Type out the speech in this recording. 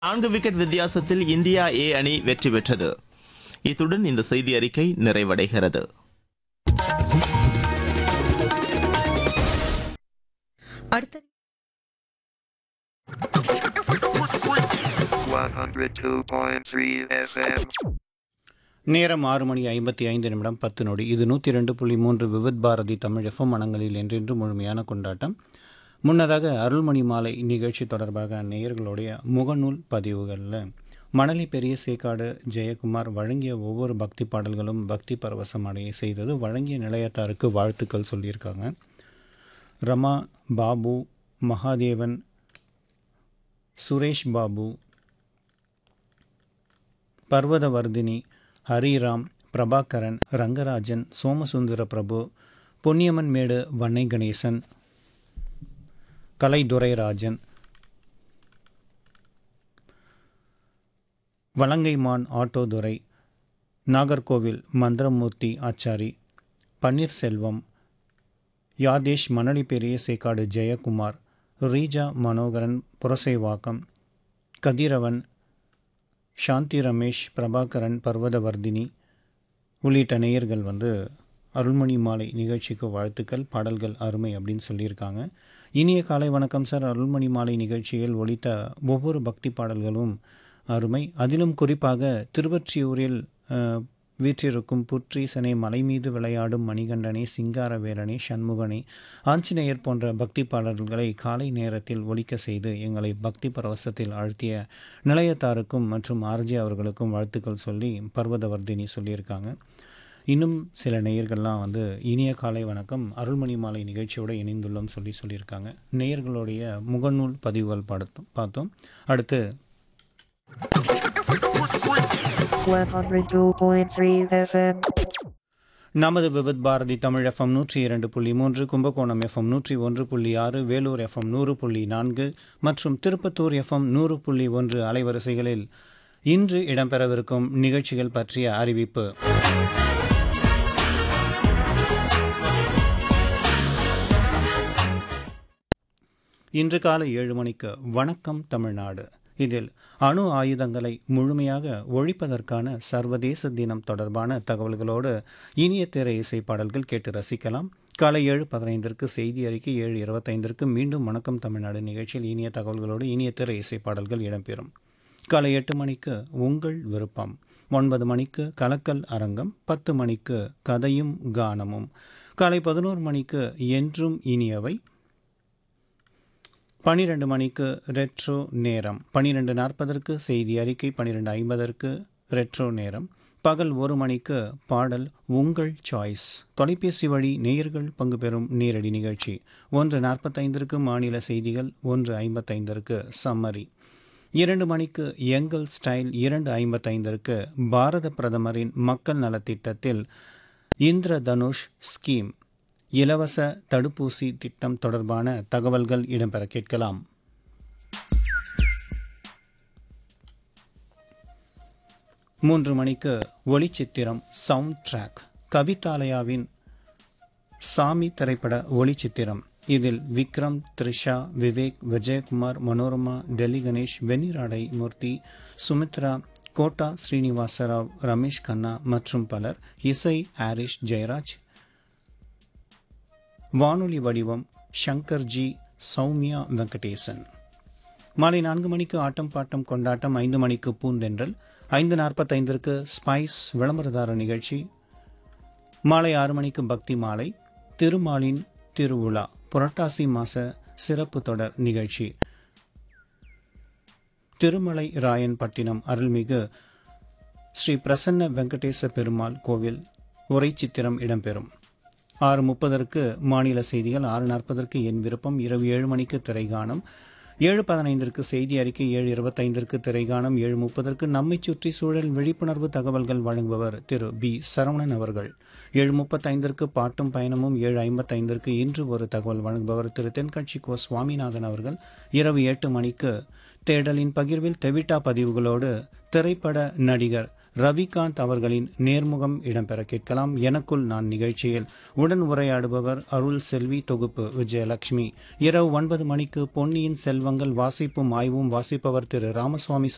நான்கு விக்கெட் வித்தியாசத்தில் India A அணி வெற்றி பெற்றது இத்துடன் இந்த செய்தி அறிக்கை நிறைவடைகிறது அடுத்த 102.3 FM. நேரம் ஆறு மணி ஐம்பத்தி ஐந்து நிமிடம் பத்து நொடி இது நூற்றி ரெண்டு புள்ளி மூன்று விவித் பாரதி தமிழ் எஃப்எம் மனங்களில் என்றென்று முழுமையான கொண்டாட்டம் முன்னதாக அருள்மணி மாலை நிகழ்ச்சி தொடர்பாக நேயர்களுடைய முகநூல் பதிவுகளில் மணலி பெரிய சேக்காடு ஜெயக்குமார் வழங்கிய ஒவ்வொரு பக்தி பாடல்களும் பக்தி பரவசம் அடைய செய்தது வழங்கிய நிலையத்தாருக்கு வாழ்த்துக்கள் சொல்லியிருக்காங்க ரமா பாபு மகாதேவன் சுரேஷ் பாபு பர்வதவர்தினி ஹரிராம் பிரபாகரன் ரங்கராஜன் சோமசுந்தர பிரபு பொன்னியம்மன் மேடு வன்னை கணேசன் கலைதுரைராஜன் வலங்கைமான் ஆட்டோதுரை நாகர்கோவில் மந்திரமூர்த்தி ஆச்சாரி பன்னீர்செல்வம் யாதேஷ் மணலி பெரிய சேக்காடு ஜெயக்குமார் ரீஜா மனோகரன் புரசைவாக்கம் கதிரவன் சாந்தி ரமேஷ் பிரபாகரன் பர்வதவர்தினி உள்ளிட்ட நேயர்கள் வந்து அருள்மணி மாலை நிகழ்ச்சிக்கு வாழ்த்துக்கள் பாடல்கள் அருமை அப்படின்னு சொல்லியிருக்காங்க இனிய காலை வணக்கம் சார் அருள்மணி மாலை நிகழ்ச்சியில் ஒலித்த ஒவ்வொரு பக்தி பாடல்களும் அருமை அதிலும் குறிப்பாக திருவொற்றியூரில் அஹ், வீற்றிருக்கும் புற்றீசனை மலை மீது விளையாடும் மணிகண்டனே சிங்காரவேலனே சண்முகனே ஆஞ்சநேயர் போன்ற பக்தி பாடல்களை காலை நேரத்தில் ஒலிக்க செய்து எங்களை பக்தி பரவசத்தில் ஆழ்த்திய நிலையத்தாருக்கும் மற்றும் ஆர்ஜி அவர்களுக்கும் வாழ்த்துக்கள் சொல்லி பர்வதவர்தினி சொல்லியிருக்காங்க இன்னும் சில நேயர்கள்லாம் வந்து இனிய காலை வணக்கம் அருள்மணி மாலை நிகழ்ச்சியோடு இணைந்துள்ளோம் சொல்லி சொல்லியிருக்காங்க நேயர்களுடைய முகநூல் பதிவுகள் பார்த்தோம் பார்த்தோம் அடுத்து 102.3 FM. நமது விவித் பாரதி தமிழ் எஃப்எம் நூற்றி இரண்டு புள்ளி மூன்று கும்பகோணம் எஃப்எம் நூற்றி ஒன்று புள்ளி ஆறு வேலூர் எஃப்எம் நூறு புள்ளி நான்கு மற்றும் திருப்பத்தூர் எஃப்எம் நூறு புள்ளி ஒன்று அலைவரிசைகளில் இன்று இடம்பெறவிருக்கும் நிகழ்ச்சிகள் பற்றிய அறிவிப்பு இன்று காலை ஏழு மணிக்கு வணக்கம் தமிழ்நாடு இதில் அணு ஆயுதங்களை முழுமையாக ஒழிப்பதற்கான சர்வதேச தினம் தொடர்பான தகவல்களோடு இனிய திரை இசை பாடல்கள் கேட்டு ரசிக்கலாம் காலை ஏழு பதினைந்திற்கு செய்தி அறிக்கை ஏழு இருபத்தைந்திற்கு மீண்டும் வணக்கம் தமிழ்நாடு நிகழ்ச்சியில் இனிய தகவல்களோடு இனிய திரை இசை பாடல்கள் இடம்பெறும் காலை எட்டு மணிக்கு உங்கள் விருப்பம் ஒன்பது மணிக்கு கலக்கல் அரங்கம் பத்து மணிக்கு கதையும் கானமும் காலை பதினோரு மணிக்கு என்றும் இனியவை பனிரெண்டு மணிக்கு ரெட்ரோ நேரம் பன்னிரெண்டு நாற்பதற்கு செய்தி அறிக்கை பன்னிரெண்டு ஐம்பதற்கு ரெட்ரோ நேரம் பகல் ஒரு மணிக்கு பாடல் உங்கள் சாய்ஸ் தொலைபேசி வழி நேயர்கள் பங்கு பெறும் நேரடி நிகழ்ச்சி ஒன்று நாற்பத்தைந்திற்கு மாநில செய்திகள் ஒன்று ஐம்பத்தைந்திற்கு சம்மரி இரண்டு மணிக்கு எங்கள் ஸ்டைல் இரண்டு ஐம்பத்தைந்திற்கு பாரத பிரதமரின் மக்கள் நலத்திட்டத்தில் இந்திர தனுஷ் ஸ்கீம் இலவச தடுப்பூசி திட்டம் தொடர்பான தகவல்கள் இடம்பெற கேட்கலாம் மூன்று மணிக்கு ஒளிச்சித்திரம் சவுண்ட் ட்ராக் கவிதாலயாவின் சாமி திரைப்பட ஒளிச்சித்திரம் இதில் விக்ரம் த்ரிஷா விவேக் விஜயகுமார் மனோரமா டெல்லி கணேஷ் வெண்ணிராடை மூர்த்தி சுமித்ரா கோட்டா ஸ்ரீனிவாசராவ் ரமேஷ் கண்ணா மற்றும் பலர் இசை ஹாரிஷ் ஜெயராஜ் வானொலி வடிவம் சங்கர்ஜி சௌமியா வெங்கடேசன் மாலை நான்கு மணிக்கு ஆட்டம் பாட்டம் கொண்டாட்டம் ஐந்து மணிக்கு பூந்தென்றல் ஐந்து நாற்பத்தைந்திற்கு ஸ்பைஸ் விளம்பரதார நிகழ்ச்சி மாலை ஆறு மணிக்கு பக்தி மாலை திருமாலின் திருவிழா புரட்டாசி மாச சிறப்பு தொடர் நிகழ்ச்சி திருமலை ராயன்பட்டினம் அருள்மிகு ஸ்ரீ பிரசன்ன வெங்கடேச பெருமாள் கோவில் உரை சித்திரம் இடம்பெறும் ஆறு முப்பதற்கு மாநில செய்திகள் ஆறு நாற்பதற்கு என் விருப்பம் இரவு ஏழு மணிக்கு திரைகானம் ஏழு பதினைந்திற்கு செய்தி அறிக்கை ஏழு இருபத்தைந்திற்கு திரைகானம் ஏழு முப்பதற்கு நம்மை சுற்றி சூழல் விழிப்புணர்வு தகவல்கள் வழங்குபவர் திரு பி சரவணன் அவர்கள் ஏழு முப்பத்தைந்திற்கு பாட்டும் பயணமும் ஏழு ஐம்பத்தைந்திற்கு இன்று ஒரு தகவல் வழங்குபவர் திரு தென்கட்சி கோ சுவாமிநாதன் அவர்கள் இரவு எட்டு மணிக்கு தேடலின் பகிர்வில் தெவிட்டா பதிவுகளோடு திரைப்பட நடிகர் ரவிகாந்த் அவர்களின் நேர்முகம் இடம்பெற கேட்கலாம் எனக்குள் நான் நிகழ்ச்சியில் உடன் உரையாடுபவர் அருள் செல்வி தொகுப்பு விஜயலட்சுமி இரவு ஒன்பது மணிக்கு பொன்னியின் செல்வங்கள் வாசிப்பும் ஆய்வும் வாசிப்பவர் திரு ராமசுவாமி